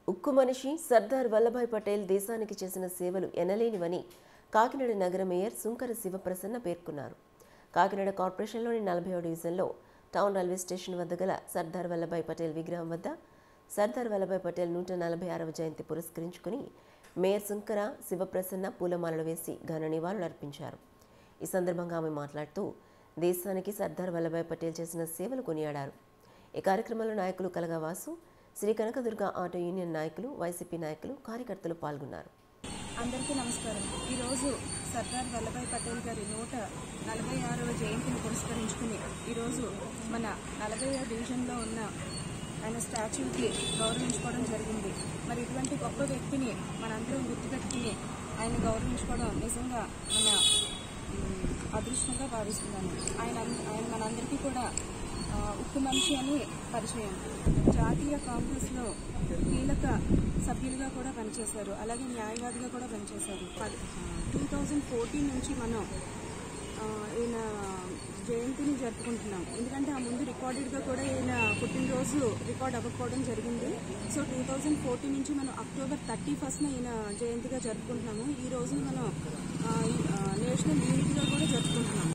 ఉక్కు మనిషి సర్దార్ వల్లభాయ్ పటేల్ దేశానికి చేసిన సేవలు ఎనలేనివని కాకినాడ నగర మేయర్ సుంకర శివప్రసన్న పేర్కొన్నారు కాకినాడ కార్పొరేషన్లోని నలభై డివిజన్లో టౌన్ రైల్వే స్టేషన్ వద్ద గల సర్దార్ వల్లభాయ్ పటేల్ విగ్రహం వద్ద సర్దార్ వల్లభాయ్ పటేల్ నూట నలభై ఆరవ జయంతి పురస్కరించుకుని మేయర్ సుంకర శివప్రసన్న పూలమాలలు వేసి ఘన నివాళులు అర్పించారు ఈ సందర్భంగా ఆమె మాట్లాడుతూ దేశానికి సర్దార్ వల్లభాయ్ పటేల్ చేసిన సేవలు కొనియాడారు ఈ కార్యక్రమంలో నాయకులు కలగా వాసు శ్రీ కనకదుర్గ ఆటో యూనియన్ నాయకులు వైసీపీ నాయకులు కార్యకర్తలు పాల్గొన్నారు అందరికీ నమస్కారం ఈరోజు సర్దార్ వల్లభాయ్ పటేల్ గారి నూట నలభై ఆరవ జయంతిని పురస్కరించుకుని ఈరోజు మన నలభై డివిజన్లో ఉన్న ఆయన స్టాచ్యూకి గౌరవించుకోవడం జరిగింది మరి ఇటువంటి గొప్ప వ్యక్తిని మనందరం గుర్తుపెట్టుకుని ఆయన గౌరవించుకోవడం నిజంగా మన మ్, అదృష్టంగా భావిస్తున్నాను ఆయన ఆయన మనందరికీ కూడా ఆ, ఉక్కు మనిషి అని పరిచయం జాతీయ కాంగ్రెస్లో కీలక సభ్యులుగా కూడా పనిచేశారు అలాగే న్యాయవాదిగా కూడా పనిచేశారు టూ థౌజండ్ ఫోర్టీన్ నుంచి మనం ఆ, ఈయన జయంతిని జరుపుకుంటున్నాం ఎందుకంటే ఆ ముందు రికార్డెడ్గా కూడా ఈయన పుట్టినరోజు రికార్డ్ అవ్వకపోవడం జరిగింది సో టూ థౌజండ్ ఫోర్టీన్ నుంచి మనం అక్టోబర్ థర్టీ ఫస్ట్న ఈయన జయంతిగా జరుపుకుంటున్నాము ఈ రోజు మనం ఆ, ఈ, ఆ, నేషనల్ యూనిట్గా కూడా జరుపుకుంటున్నాం